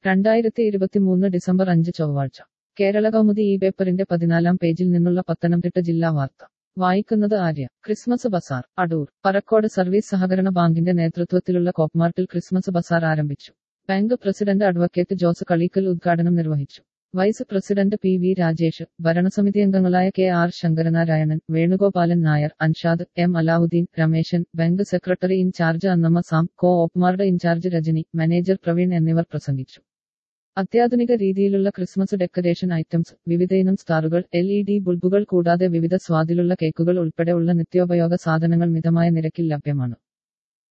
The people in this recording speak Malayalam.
രണ്ടായിരത്തി ഇരുപത്തിമൂന്ന് ഡിസംബർ അഞ്ച് ചൊവ്വാഴ്ച കേരള കൗമുദി ഈ പേപ്പറിന്റെ പതിനാലാം പേജിൽ നിന്നുള്ള പത്തനംതിട്ട ജില്ലാ വാർത്ത വായിക്കുന്നത് Arya Christmas bazaar Adoor Parakode service സഹകരണ ബാങ്കിന്റെ നേതൃത്വത്തിലുള്ള കോപ്മാർട്ടിൽ ക്രിസ്മസ് ബസാർ ആരംഭിച്ചു bank president advocate Jose Kalickal ഉദ്ഘാടനം നിർവഹിച്ചു vice president P V Rajesh ഭരണസമിതി അംഗങ്ങളായ K R Sankaranarayanan Venugopalan Nair Anshad M Alauddin Rameshan bank secretary in charge Annamma Sam Coopmart in charge Rajani manager Praveen എന്നിവർ പ്രസംഗിച്ചു അത്യാധുനിക രീതിയിലുള്ള ക്രിസ്മസ് ഡെക്കറേഷൻ ഐറ്റംസ് വിവിധയിനം സ്റ്റാറുകൾ എൽ ഇ ഡി ബൾബുകൾ കൂടാതെ വിവിധ സ്വാദിലുള്ള കേക്കുകൾ ഉൾപ്പെടെ ഉള്ള നിത്യോപയോഗ സാധനങ്ങൾ മിതമായ നിരക്കിൽ ലഭ്യമാണ്